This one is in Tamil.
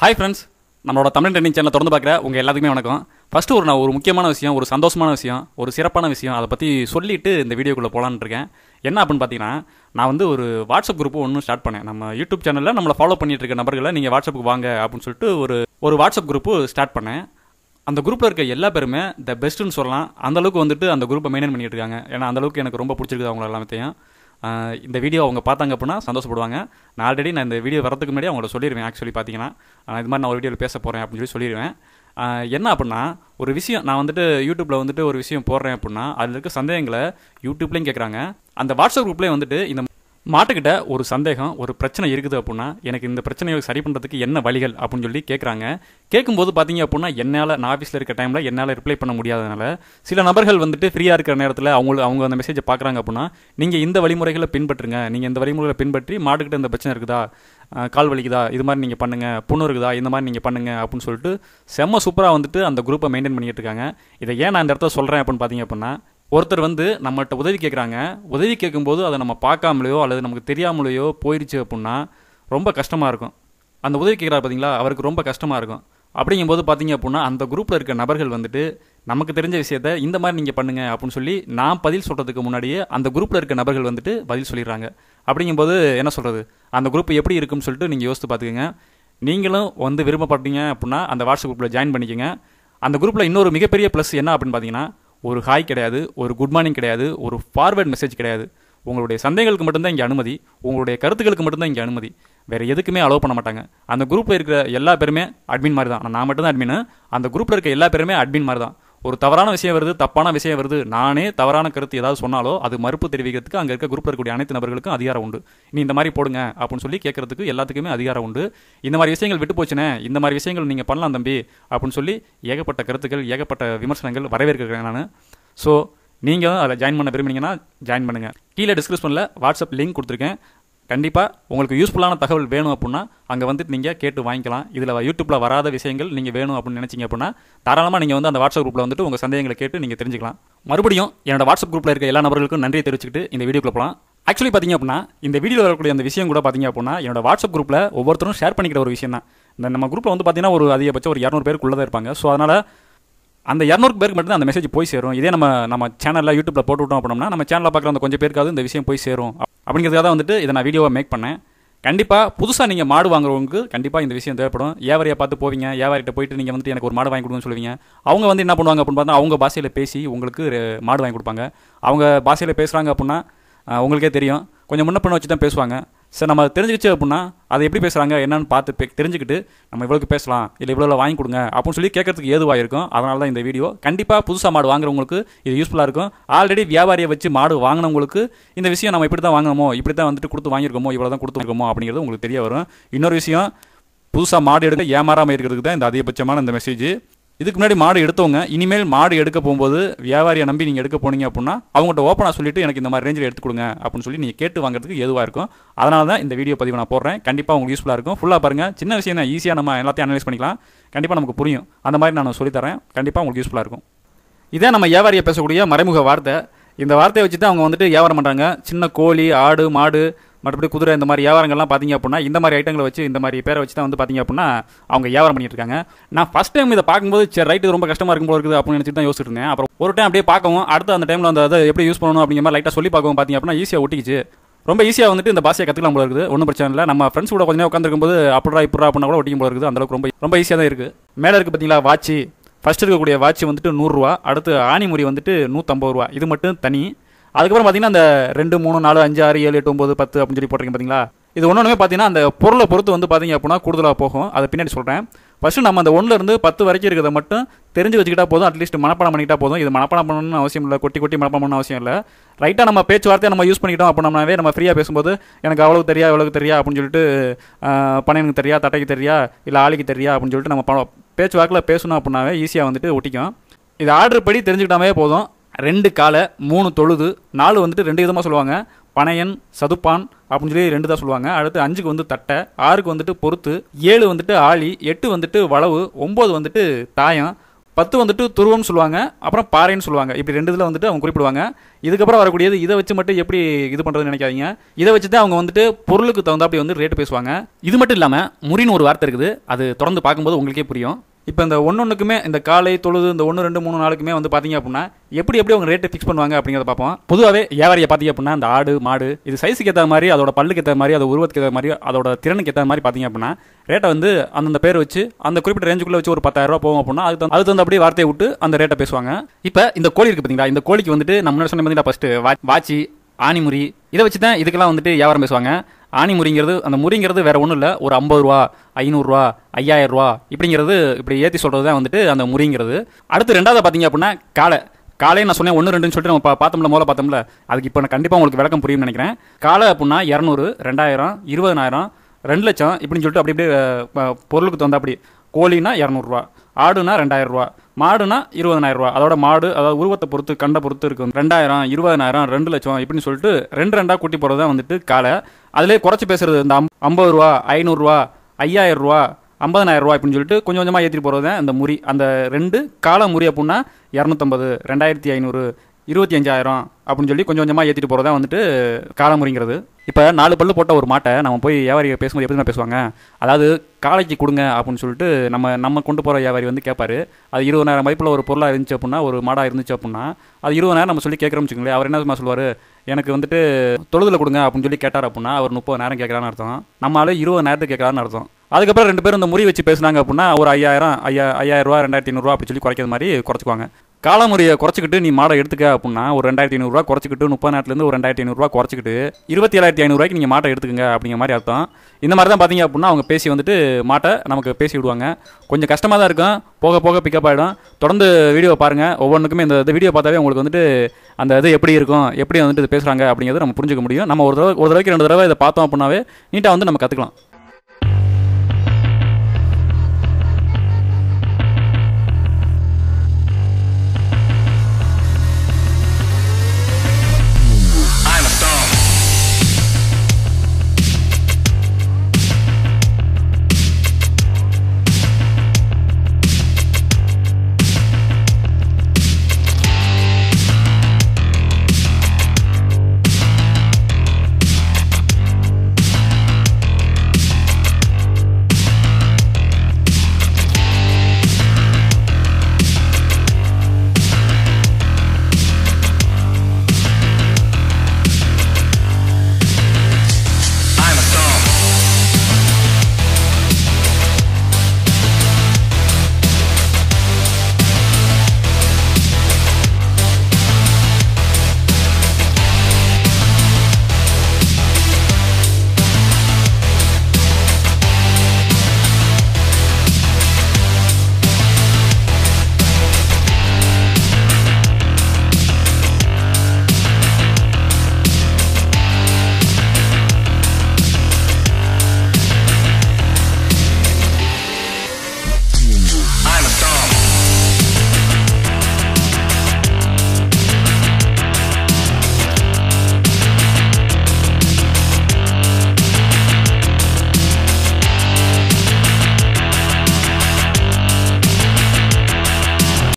ஹாய் ஃப்ரெண்ட்ஸ் நம்மளோட தமிழ் ட்ரெண்டிங் சேனலை திறந்து பார்க்குற உங்கள் எல்லாத்துக்குமே வணக்கம் ஃபஸ்ட்டு ஒரு நான் ஒரு முக்கியமான விஷயம் ஒரு சந்தோஷமான விஷயம் ஒரு சிறப்பான விஷயம் அதை பற்றி சொல்லிட்டு இந்த வீடியோக்குள்ளே போகலான்னு இருக்கேன் என்ன அப்படின்னு பார்த்தீங்கன்னா நான் வந்து ஒரு வாட்ஸ்அப் குரூப் ஒன்று ஸ்டார்ட் பண்ணேன் நம்ம யூடியூப் சேனலில் நம்மளை ஃபாலோ பண்ணிட்டு இருக்க நபர்களை நீங்கள் வாட்ஸ்அப்புக்கு வாங்க அப்படின்னு சொல்லிட்டு ஒரு ஒரு வாட்ஸ்அப் குரூப்பு ஸ்டார்ட் பண்ணேன் அந்த குரூப்பில் இருக்க எல்லா பேருமே த பெஸ்ட்டுன்னு சொல்லலாம் அந்த அளவுக்கு வந்துட்டு அந்த குரூப்பை மெயின்டைன் பண்ணிட்டு இருக்காங்க ஏன்னா அந்த அளவுக்கு எனக்கு ரொம்ப பிடிச்சிருக்குது அவங்க எல்லாத்தையும் ஆஹ் இந்த வீடியோ அவங்க பார்த்தாங்க அப்படின்னா சந்தோஷப்படுவாங்க நான் ஆல்ரெடி நான் இந்த வீடியோ வரதுக்கு முன்னாடி அவங்கள சொல்லிடுவேன் ஆக்சுவலி பார்த்தீங்கன்னா ஆஹ் இது மாதிரி நான் ஒரு வீடியோவில் பேச போகிறேன் அப்படின்னு சொல்லி சொல்லிடுவேன் ஆஹ் என்ன அப்படின்னா ஒரு விஷயம் நான் வந்துட்டு யூடியூப்பில் வந்துட்டு ஒரு விஷயம் போடுறேன் அப்படின்னா அதில் இருக்க சந்தேகங்களை யூடியூப்லேயும் கேட்குறாங்க அந்த வாட்ஸ்அப் குரூப்லேயும் வந்துட்டு இந்த மாட்டுக்கிட்ட ஒரு சந்தேகம் ஒரு பிரச்சனை இருக்குது அப்படின்னா எனக்கு இந்த பிரச்சனையை சரி பண்ணுறதுக்கு என்ன வழிகள் அப்படின்னு சொல்லி கேட்குறாங்க கேட்கும்போது பார்த்தீங்க அப்படின்னா என்னால் நான் ஆஃபீஸில் இருக்க டைமில் என்னால் ரிப்ளை பண்ண முடியாதனால சில நபர்கள் வந்துட்டு ஃப்ரீயாக இருக்கிற நேரத்தில் அவங்க அவங்க அந்த மெசேஜை பார்க்குறாங்க அப்படின்னா நீங்கள் இந்த வழிமுறைகளை பின்பற்றுங்க நீங்கள் இந்த வழிமுறைகளை பின்பற்றி மாட்டுக்கிட்ட இந்த பிரச்சனை இருக்குதா அஹ் கால் வலிக்குதா இது மாதிரி நீங்கள் பண்ணுங்கள் புண்ணு இருக்குதா இந்த மாதிரி நீங்கள் பண்ணுங்க அப்படின்னு சொல்லிட்டு செம்ம சூப்பராக வந்துட்டு அந்த குரூப்பை மெயின்டைன் பண்ணிட்டு இருக்காங்க இதை ஏன் நான் இந்த இடத்துல சொல்கிறேன் அப்படின்னு பார்த்தீங்க அப்படின்னா ஒருத்தர் வந்து நம்மகிட்ட உதவி கேட்குறாங்க உதவி கேட்கும்போது அதை நம்ம பார்க்காமலையோ அல்லது நமக்கு தெரியாமலையோ போயிடுச்சு அப்படின்னா ரொம்ப கஷ்டமாக இருக்கும் அந்த உதவி கேட்குறாரு பார்த்தீங்களா அவருக்கு ரொம்ப கஷ்டமாக இருக்கும் அப்படிங்கும்போது பார்த்தீங்க அப்படின்னா அந்த குரூப்பில் இருக்க நபர்கள் வந்துட்டு நமக்கு தெரிஞ்ச விஷயத்த இந்த மாதிரி நீங்கள் பண்ணுங்க அப்படின்னு சொல்லி நான் பதில் சொல்கிறதுக்கு முன்னாடியே அந்த குரூப்பில் இருக்க நபர்கள் வந்துட்டு பதில் சொல்லிடுறாங்க அப்படிங்கும்போது என்ன சொல்கிறது அந்த குரூப் எப்படி இருக்கும்னு சொல்லிட்டு நீங்கள் யோசித்து பார்த்துக்கோங்க நீங்களும் வந்து விருப்பப்பட்டீங்க அப்படின்னா அந்த வாட்ஸ்அப் குரூப்பில் ஜாயின் பண்ணிக்கோங்க அந்த குரூப்பில் இன்னொரு மிகப்பெரிய ப்ளஸ் என்ன அப்படின்னு பார்த்தீங்கன்னா ஒரு ஹாய் கிடையாது ஒரு குட் மார்னிங் கிடையாது ஒரு ஃபார்வேர்ட் மெசேஜ் கிடையாது உங்களுடைய சந்தேகங்களுக்கு மட்டும்தான் இங்கே அனுமதி உங்களுடைய கருத்துக்களுக்கு மட்டும்தான் இங்கே அனுமதி வேறு எதுக்குமே அலோவ் பண்ண மாட்டாங்க அந்த குரூப்பில் இருக்கிற எல்லா பேருமே அட்மின் மாதிரி தான் நான் மட்டும் தான் அட்மின் அந்த குரூப்பில் இருக்க எல்லா பேருமே அட்மின் மாதிரி தான் ஒரு தவறான விஷயம் வருது தப்பான விஷயம் வருது நானே தவறான கருத்து ஏதாவது சொன்னாலோ அது மறுப்பு தெரிவிக்கிறதுக்கு அங்கே இருக்க குரூப்பில் இருக்கக்கூடிய அனைத்து நபர்களுக்கும் அதிகாரம் உண்டு நீ இந்த மாதிரி போடுங்க அப்படின்னு சொல்லி கேட்கறதுக்கு எல்லாத்துக்குமே அதிகாரம் உண்டு இந்த மாதிரி விஷயங்கள் விட்டு போச்சுனே இந்த மாதிரி விஷயங்கள் நீங்கள் பண்ணலாம் தம்பி அப்படின்னு சொல்லி ஏகப்பட்ட கருத்துக்கள் ஏகப்பட்ட விமர்சனங்கள் வரவேற்கிறேன் நான் ஸோ நீங்கள் அதில் ஜாயின் பண்ண விரும்புனீங்கன்னா ஜாயின் பண்ணுங்கள் கீழே டிஸ்கிரிப்ஷனில் வாட்ஸ்அப் லிங்க் கொடுத்துருக்கேன் கண்டிப்பாக உங்களுக்கு யூஸ்ஃபுல்லான தகவல் வேணும் அப்படின்னா அங்கே வந்துட்டு நீங்கள் கேட்டு வாங்கிக்கலாம் இதில் யூடியூப்பில் வராத விஷயங்கள் நீங்கள் வேணும் அப்படின்னு நினச்சிங்க அப்படின்னா தாராளமாக நீங்கள் வந்து அந்த வாட்ஸ்அப் குரூப்பில் வந்துட்டு உங்கள் சந்தேகங்களை கேட்டு நீங்கள் தெரிஞ்சுக்கலாம் மறுபடியும் என்னோட வாட்ஸ்அப் குரூப்பில் இருக்க எல்லா நபர்களுக்கும் நன்றியை தெரிவிச்சுக்கிட்டு இந்த வீடியோக்குள்ள போகலாம் ஆக்சுவலி பார்த்தீங்க அப்படின்னா இந்த வீடியோவில் வரக்கூடிய அந்த விஷயம் கூட பார்த்தீங்க அப்படின்னா என்னோட வாட்ஸ்அப் குரூப்பில் ஒவ்வொருத்தரும் ஷேர் பண்ணிக்கிற ஒரு விஷயம் தான் இந்த நம்ம குரூப்பில் வந்து பார்த்தீங்கன்னா ஒரு அதிகபட்சம் ஒரு இரநூறு பேருக்குள்ளே தான் இருப்பாங்க ஸோ அதனால் அந்த இரநூறு பேருக்கு மட்டும் அந்த மெசேஜ் போய் சேரும் இதே நம்ம நம்ம சேனலில் யூடியூப்பில் போட்டு விட்டோம் அப்படின்னா நம்ம சேனலில் பார்க்குற அந்த கொஞ்சம் பேருக்காவது இந்த விஷயம் போய் சேரும் அப்~ அப்படிங்கிறதுக்காக தான் வந்துட்டு இதை நான் வீடியோவை மேக் பண்ணேன் கண்டிப்பாக புதுசாக நீங்கள் மாடு வாங்குறவங்களுக்கு கண்டிப்பாக இந்த விஷயம் தேவைப்படும் வியாபாரியை பார்த்து போவீங்க வியாபாரிட்ட போயிட்டு நீங்கள் வந்துட்டு எனக்கு ஒரு மாடு வாங்கி கொடுங்கன்னு சொல்லுவீங்க அவங்க வந்து என்ன பண்ணுவாங்க அப்படின்னு பார்த்தா அவங்க பாஷையில் பேசி உங்களுக்கு ரெ- மாடு வாங்கி கொடுப்பாங்க அவங்க பாஷையில் பேசுகிறாங்க அப்படின்னா அஹ், உங்களுக்கே தெரியும் கொஞ்சம் முன்ன பண்ண வச்சு தான் பேசுவாங்க சரி நம்ம தெரிஞ்சுக்கிச்சு அப்படின்னா அதை எப்படி பேசுகிறாங்க என்னன்னு பார்த்து பே- தெரிஞ்சுக்கிட்டு நம்ம இவ்வளோக்கு பேசலாம் இல்லை இவ்வளோ வாங்கி கொடுங்க அப்படின்னு சொல்லி கேட்கறதுக்கு ஏதுவாக இருக்கும் அதனால தான் இந்த வீடியோ கண்டிப்பாக புதுசாக மாடு வாங்குறவங்களுக்கு இது யூஸ்ஃபுல்லாக இருக்கும் ஆல்ரெடி வியாபாரியை வச்சு மாடு வாங்கினவங்களுக்கு இந்த விஷயம் நம்ம இப்படி தான் வாங்கணுமோ இப்படி தான் வந்துட்டு கொடுத்து வாங்கியிருக்கோமோ இவ்வளோ தான் கொடுத்து வாங்கிருக்கோமோ அப்படிங்கிறது உங்களுக்கு தெரிய வரும் இன்னொரு விஷயம் புதுசாக மாடு எடுக்க ஏமாறாமல் இருக்கிறதுக்கு தான் இந்த அதிகபட்சமான இந்த மெசேஜ் இதுக்கு முன்னாடி மாடு எடுத்தவங்க இனிமேல் மாடு எடுக்க போகும்போது வியாபாரியை நம்பி நீங்கள் எடுக்க போனீங்க அப்படின்னா அவங்கள்ட்ட ஓப்பனாக சொல்லிட்டு எனக்கு இந்த மாதிரி ரேஞ்சில் எடுத்து கொடுங்க அப்படின்னு சொல்லி நீங்கள் கேட்டு வாங்குறதுக்கு எதுவாக இருக்கும் அதனால தான் இந்த வீடியோ பதிவு நான் போடுறேன் கண்டிப்பாக உங்களுக்கு யூஸ்ஃபுல்லாக இருக்கும் ஃபுல்லாக பாருங்கள் சின்ன விஷயம் தான் ஈஸியாக நம்ம எல்லாத்தையும் அனலைஸ் பண்ணிக்கலாம் கண்டிப்பாக நமக்கு புரியும் அந்த மாதிரி நான் சொல்லித்தரேன் கண்டிப்பாக உங்களுக்கு யூஸ்ஃபுல்லாக இருக்கும் இதே நம்ம வியாபாரியை பேசக்கூடிய மறைமுக வார்த்தை இந்த வார்த்தையை வச்சுட்டு அவங்க வந்துட்டு வியாபாரம் பண்ணுறாங்க சின்ன கோழி ஆடு மாடு மற்றபடி குதிரை இந்த மாதிரி வியாபாரங்கள்லாம் பார்த்தீங்க அப்படின்னா இந்த மாதிரி ஐட்டங்களை வச்சு இந்த மாதிரி பேரை வச்சு தான் வந்து பார்த்தீங்க அப்படின்னா அவங்க வியாபாரம் பண்ணிட்டு இருக்காங்க நான் ஃபஸ்ட் டைம் இதை பார்க்கும்போது சரி ரைட்டு ரொம்ப கஷ்டமாக இருக்கும் போல இருக்குது அப்படின்னு நினச்சிட்டு தான் யோசிச்சுட்டு இருந்தேன் அப்புறம் ஒரு டைம் அப்படியே பார்க்கவும் அடுத்த அந்த டைமில் அந்த அதை எப்படி யூஸ் பண்ணணும் அப்படிங்கிற மாதிரி லைட்டாக சொல்லி பார்க்கவும் பார்த்தீங்க அப்படின்னா ஈஸியாக ஒட்டிக்கிச்சு ரொம்ப ஈஸியாக வந்துட்டு இந்த பாஷையை கற்றுக்கலாம் போல இருக்குது ஒன்றும் பிரச்சனை இல்லை நம்ம ஃப்ரெண்ட்ஸ் கூட கொஞ்சம் உட்காந்துருக்கும்போது அப்படிடா இப்படா அப்படின்னா கூட ஒட்டிக்கும் போல இருக்குது அந்த அளவுக்கு ரொம்ப ரொம்ப ஈஸியாக தான் இருக்குது மேலே இருக்குது பார்த்தீங்களா வாட்சி ஃபர்ஸ்ட் இருக்கக்கூடிய வாட்ச் வந்துட்டு நூறுரூவா அடுத்து ஆணிமுடி வந்துட்டு நூற்றம்பது ரூபா இது மட்டும் தனி அதுக்கப்புறம் பார்த்தீங்கன்னா அந்த ரெண்டு மூணு நாலு அஞ்சு ஆறு ஏழு எட்டு ஒம்பது பத்து அப்படின்னு சொல்லி போட்டிருக்கீங்க பார்த்தீங்களா இது ஒன்றுமே பார்த்தீங்கன்னா அந்த பொருளை பொறுத்து வந்து பார்த்தீங்க அப்படின்னா கூடுதலாக போகும் அதை பின்னாடி சொல்கிறேன் ஃபஸ்ட்டு நம்ம அந்த ஒன்றுல இருந்து பத்து வரைக்கும் இருக்கிறத மட்டும் தெரிஞ்சு வச்சுக்கிட்டா போதும் அட்லீஸ்ட் மனப்பாடம் பண்ணிக்கிட்டா போதும் இது மனப்பாடம் பண்ணணும்னு அவசியம் இல்லை கொட்டி கொட்டி மனப்பாடம் பண்ணணும் அவசியம் இல்லை ரைட்டாக நம்ம பேச்சுவார்த்தையை நம்ம யூஸ் பண்ணிக்கிட்டோம் அப்படின்னாவே நம்ம ஃப்ரீயாக பேசும்போது எனக்கு அவ்வளவு தெரியா இவ்வளவு தெரியா அப்படின்னு சொல்லிட்டு ஆஹ், பனையனுக்கு தெரியா தட்டைக்கு தெரியா இல்லை ஆளிக்கு தெரியா அப்படின்னு சொல்லிட்டு நம்ம ப- பேச்சுவாக்கில் பேசணும் அப்படின்னாவே ஈஸியாக வந்துட்டு ஒட்டிக்கும் இது ஆர்டர் படி தெரிஞ்சுக்கிட்டாவே போதும் ரெண்டு காலை மூணு தொழுது நாலு வந்துட்டு ரெண்டு விதமாக சொல்லுவாங்க பனையன் சதுப்பான் அப்படின்னு சொல்லி ரெண்டு தான் சொல்லுவாங்க அடுத்து அஞ்சுக்கு வந்து தட்டை ஆறுக்கு வந்துட்டு பொறுத்து ஏழு வந்துட்டு ஆளி எட்டு வந்துட்டு வளவு ஒம்பது வந்துட்டு தாயம் பத்து வந்துட்டு துருவம்னு சொல்லுவாங்க அப்புறம் பாறைன்னு சொல்லுவாங்க இப்படி ரெண்டு இதில் வந்துட்டு அவங்க குறிப்பிடுவாங்க இதுக்கப்புறம் வரக்கூடியது இதை வச்சு மட்டும் எப்படி இது பண்ணுறதுன்னு நினைக்காதீங்க இதை வச்சு தான் அவங்க வந்துட்டு பொருளுக்கு தகுந்தாப்படி வந்து ரேட்டு பேசுவாங்க இது மட்டும் இல்லாமல் முறின்னு ஒரு வார்த்தை இருக்குது அது தொடர்ந்து பார்க்கும்போது உங்களுக்கே புரியும் இப்போ இந்த ஒன்னொன்றுக்குமே இந்த காலை தொழுது இந்த ஒன்று ரெண்டு மூணு நாளுக்குமே வந்து பார்த்தீங்க அப்படின்னா எப்படி எப்படி அவங்க ரேட்டை ஃபிக்ஸ் பண்ணுவாங்க அப்படிங்கிறத பார்ப்போம் பொதுவாகவே வியாபாரியை பார்த்தீங்க அப்படின்னா இந்த ஆடு மாடு இது சைஸுக்கு ஏற்ற மாதிரி அதோட பல்லுக்கு ஏற்ற மாதிரி அதோட உருவத்துக்கு ஏற்ற மாதிரி அதோட திறனுக்கு ஏற்ற மாதிரி பார்த்தீங்க அப்படின்னா ரேட்டை வந்து அந்தந்த பேர் வச்சு அந்த குறிப்பிட்ட ரேஞ்சுக்குள்ளே வச்சு ஒரு பத்தாயிரம் ரூபா போகும் அப்படின்னா அது தகுந்த- அது தகுந்த அப்படியே வார்த்தையை விட்டு அந்த ரேட்டை பேசுவாங்க இப்போ இந்த கோழி இருக்கு பார்த்தீங்களா இந்த கோழிக்கு வந்துட்டு நம்ம முன்னாடி சொன்ன பார்த்தீங்கன்னா ஃபஸ்ட்டு வாச்சி ஆணிமுறி இதை வச்சு தான் இதுக்கெல்லாம் வந்துட்டு வியாபாரம் பேசுவாங்க ஆணிமுறிங்கிறது அந்த முறிங்கிறது வேற ஒன்றும் இல்லை ஒரு ஐம்பது ரூபா ஐநூறுரூவா ஐயாயிரம் ரூபா இப்படிங்கிறது இப்படி ஏற்றி சொல்கிறது தான் வந்துட்டு அந்த முறிங்கிறது அடுத்து ரெண்டாவது பார்த்தீங்க அப்படின்னா காளை காலையை நான் சொன்னேன் ஒன்று ரெண்டுன்னு சொல்லிட்டு நம்ம பா- பார்த்தோம்ல முதல்ல பார்த்தோம்ல அதுக்கு இப்போ நான் கண்டிப்பாக உங்களுக்கு விளக்கம் புரியும்னு நினைக்கிறேன் காலை அப்படின்னா இரநூறு ரெண்டாயிரம் இருபதனாயிரம் ரெண்டு லட்சம் இப்படின்னு சொல்லிட்டு அப்படி அப்படியே அஹ், ப- பொருளுக்கு தகுந்த அப்படி கோழினா இரநூறுவா ஆடுனா ரெண்டாயிரம் ரூபா மாடுனா இருபதனாயிரம் ரூபா அதோட மாடு அதாவது உருவத்தை பொறுத்து கண்டை பொறுத்து இருக்கும் ரெண்டாயிரம் இருபதனாயிரம் ரெண்டு லட்சம் இப்படின்னு சொல்லிட்டு ரெண்டு ரெண்டா கூட்டி போகிறது தான் வந்துட்டு காலை அதிலே குறைச்சி பேசுறது இந்த அம்- ஐம்பது ரூபா ஐநூறுரூவா ஐயாயிரம் ரூபா ஐம்பதனாயிரம் ரூபா அப்படின்னு சொல்லிட்டு கொஞ்சம் கொஞ்சமாக ஏற்றிட்டு போகிறது தான் இந்த முறி அந்த ரெண்டு கால முறி அப்படின்னா இரநூத்தம்பது ரெண்டாயிரத்தி ஐநூறு இருபத்தி அஞ்சாயிரம் அப்படின்னு சொல்லி கொஞ்சம் கொஞ்சமாக ஏற்றிட்டு போகிறதா வந்துட்டு காலமுறிங்கிறது இப்போ நாலு பல்லு போட்ட ஒரு மாட்டை நம்ம போய் வியாபாரி பேசும்போது எப்படி தெரியுமா பேசுவாங்க அதாவது காளைக்கு கொடுங்க அப்படின்னு சொல்லிட்டு நம்ம நம்ம கொண்டு போகிற வியாபாரி வந்து கேட்பாரு அது இருபதாயிரம் மதிப்பில் ஒரு பொருளாக இருந்துச்சு அப்படின்னா ஒரு மாடாக இருந்துச்சு அப்படின்னா அது இருபதாயிரம் நம்ம சொல்லி கேட்குறோம்னு வச்சுக்கோங்களேன் அவர் என்ன தெரியுமா சொல்லுவார் எனக்கு வந்துட்டு தொழுதுல கொடுங்க அப்படின்னு சொல்லி கேட்டார் அப்படின்னா அவர் முப்பது நேரம் கேட்குறான்னு அர்த்தம் நம்ம ஆளு இருபது நேரத்துக்கு கேட்குறான்னு அர்த்தம் அதுக்கப்புறம் ரெண்டு பேரும் இந்த முறி வச்சு பேசுனாங்க அப்படின்னா ஒரு ஐயாயிரம் ஐயா ஐயாயிரம் ரூபா ரெண்டாயிரத்தி ஐநூறுரூவா அப்படி சொல்லி குறைக்கிற மாதிரி குறைச்சிக்குவாங்க காலமுறையை குறைச்சிக்கிட்டு நீ மாடை எடுத்துக்க அப்படின்னா ஒரு ரெண்டாயிரத்தி ஐநூறுரூவா குறைச்சிக்கிட்டு முப்பது நேரத்துலேருந்து ஒரு ரெண்டாயிரத்தி ஐநூறுரூவா குறைச்சிக்கிட்டு இருபத்தி ஏழாயிரத்தி ஐநூறுரூவாய்க்கு நீங்கள் மாட்டை எடுத்துக்கங்க அப்படிங்கிற மாதிரி அர்த்தம் இந்த மாதிரி தான் பார்த்தீங்க அப்படின்னா அவங்க பேசி வந்துட்டு மாட்டை நமக்கு பேசி விடுவாங்க கொஞ்சம் கஷ்டமாக தான் இருக்கும் போக போக பிக்கப் ஆகிடும் தொடர்ந்து வீடியோ பாருங்கள் ஒவ்வொன்றுக்குமே இந்த இந்த வீடியோ பார்த்தாவே உங்களுக்கு வந்துட்டு அந்த இது எப்படி இருக்கும் எப்படி வந்துட்டு இது பேசுகிறாங்க அப்படிங்கிறது நம்ம புரிஞ்சுக்க முடியும் நம்ம ஒரு தடவை ஒரு தடவைக்கு ரெண்டு தடவை இதை பார்த்தோம் அப்படின்னாவே நீட்டாக வந்து நம்ம கற்றுக்கலாம்